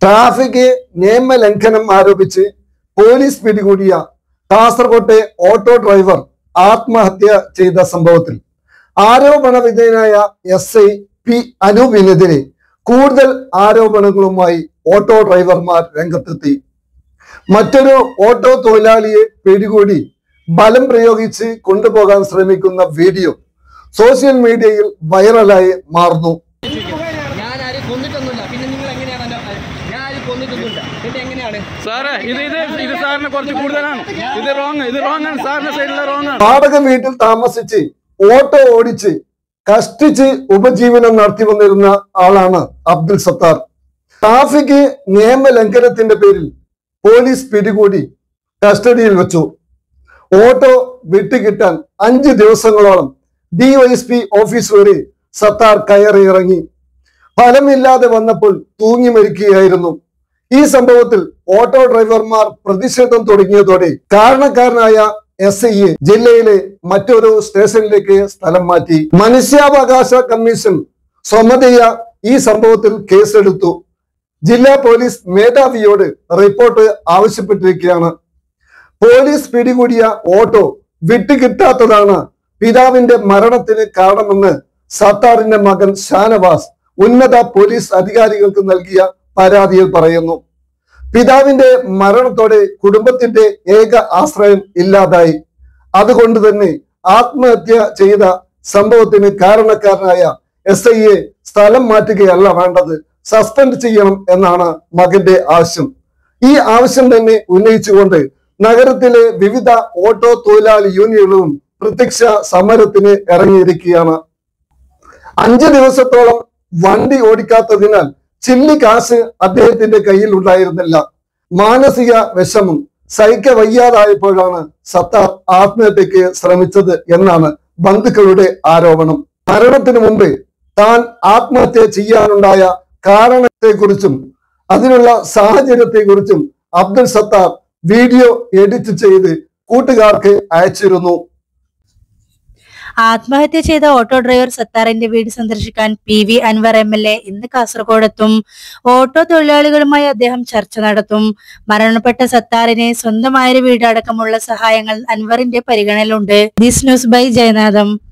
traffic നിയമലംഘനം ആരോപിച്ച് police പിടികൂടിയ കാസർകോട്ടെ ഓട്ടോ ഡ്രൈവർ ആത്മഹത്യ ചെയ്ത സംഭവത്തിൽ ആരോപണ വിധേയനായ എസ് ഐ പി അനൂപിനെതിരെ കൂടുതൽ ആരോപണങ്ങളുമായി ഓട്ടോ ഡ്രൈവർമാർ രംഗത്തെത്തി മറ്റൊരു ഓട്ടോ തൊഴിലാളിയെ പിടികൂടി ബലം പ്രയോഗിച്ച് കൊണ്ടുപോകാൻ ശ്രമിക്കുന്ന വീഡിയോ സോഷ്യൽ മീഡിയയിൽ വൈറലായി മാറുന്നു ഞാൻ ആരും കൊന്നിട്ടൊന്നുമില്ല പിന്നെ നിങ്ങൾ എങ്ങനെയാണ് എന്നെ- ഞാൻ ആരും കൊന്നിട്ടൊന്നുമില്ല പിന്നെ എങ്ങനെയാണ് സാറേ ഇത് ഇത് ഇത് സാറിന് കുറച്ച് കൂടുതലാണ് ഇത് റോങ് ഇത് റോങ് ആണ് സാറിന്റെ സൈഡിലെ റോങ് ആണ് വാടക വീട്ടിൽ താമസിച്ച് ഓട്ടോ ഓടിച്ച് കഷ്ടിച്ച് ഉപജീവനം നടത്തി വന്നിരുന്ന ആളാണ് അബ്ദുൽ സത്താർ ട്രാഫിക് നിയമലംഘനത്തിന്റെ പേരിൽ പോലീസ് പിടികൂടി കസ്റ്റഡിയിൽ വെച്ചു ഓട്ടോ വിട്ടുകിട്ടാൻ അഞ്ച് ദിവസങ്ങളോളം ഡിവൈഎസ്പി ഓഫീസ് വരെ സത്താർ കയറി ഇറങ്ങി ഫലമില്ലാതെ വന്നപ്പോൾ തൂങ്ങി മരിക്കുകയായിരുന്നു ഈ സംഭവത്തിൽ ഓട്ടോ ഡ്രൈവർമാർ പ്രതിഷേധം തുടങ്ങിയതോടെ കാരണക്കാരനായ എസ് ഐയെ ജില്ലയിലെ മറ്റൊരു സ്റ്റേഷനിലേക്ക് സ്ഥലം മാറ്റി മനുഷ്യാവകാശ കമ്മീഷൻ സ്വമതയ ഈ സംഭവത്തിൽ കേസെടുത്തു ജില്ലാ പോലീസ് മേധാവിയോട് റിപ്പോർട്ട് ആവശ്യപ്പെട്ടിരിക്കുകയാണ് പോലീസ് പിടികൂടിയ ഓട്ടോ വിട്ടുകിട്ടാത്തതാണ് പിതാവിന്റെ മരണത്തിന് കാരണമെന്ന് സത്താറിന്റെ മകൻ ഷാനവാസ് ഉന്നത പോലീസ് അധികാരികൾക്ക് നൽകിയ പരാതിയിൽ പറയുന്നു പിതാവിന്റെ മരണത്തോടെ കുടുംബത്തിന്റെ ഏക ആശ്രയം ഇല്ലാതായി അതുകൊണ്ട് തന്നെ ആത്മഹത്യ ചെയ്ത സംഭവത്തിന് കാരണക്കാരനായ എസ് ഐയെ സ്ഥലം മാറ്റുകയല്ല വേണ്ടത് സസ്പെൻഡ് ചെയ്യണം എന്നാണ് മകന്റെ ആവശ്യം ഈ ആവശ്യം തന്നെ ഉന്നയിച്ചുകൊണ്ട് നഗരത്തിലെ വിവിധ ഓട്ടോ തൊഴിലാളി യൂണിയനുകളും പ്രത്യക്ഷ സമരത്തിന് ഇറങ്ങിയിരിക്കുകയാണ് അഞ്ച് ദിവസത്തോളം വണ്ടി ഓടിക്കാത്തതിനാൽ ചില്ലി കാശ് അദ്ദേഹത്തിന്റെ കയ്യിൽ ഉണ്ടായിരുന്നില്ല മാനസിക വിഷമം സഹിക്ക വയ്യാതായപ്പോഴാണ് സത്താർ ആത്മഹത്യക്ക് ശ്രമിച്ചത് എന്നാണ് ബന്ധുക്കളുടെ ആരോപണം മരണത്തിന് മുമ്പ് താൻ ആത്മഹത്യ ചെയ്യാനുണ്ടായ കാരണത്തെക്കുറിച്ചും അതിനുള്ള സാഹചര്യത്തെക്കുറിച്ചും അബ്ദുൽ സത്താർ വീഡിയോ എഡിറ്റ് ചെയ്ത് കൂട്ടുകാർക്ക് അയച്ചിരുന്നു ആത്മഹത്യ ചെയ്ത ഓട്ടോ ഡ്രൈവർ സത്താറിന്റെ വീട് സന്ദർശിക്കാൻ P V Anvar M L A ഇന്ന് കാസർഗോഡെത്തും ഓട്ടോ തൊഴിലാളികളുമായി അദ്ദേഹം ചർച്ച നടത്തും മരണപ്പെട്ട സത്താറിന് സ്വന്തമായൊരു വീട് അടക്കമുള്ള സഹായങ്ങൾ അൻവറിന്റെ പരിഗണനയിലുണ്ട് ദിസ് ന്യൂസ് ബൈ ജയനാഥം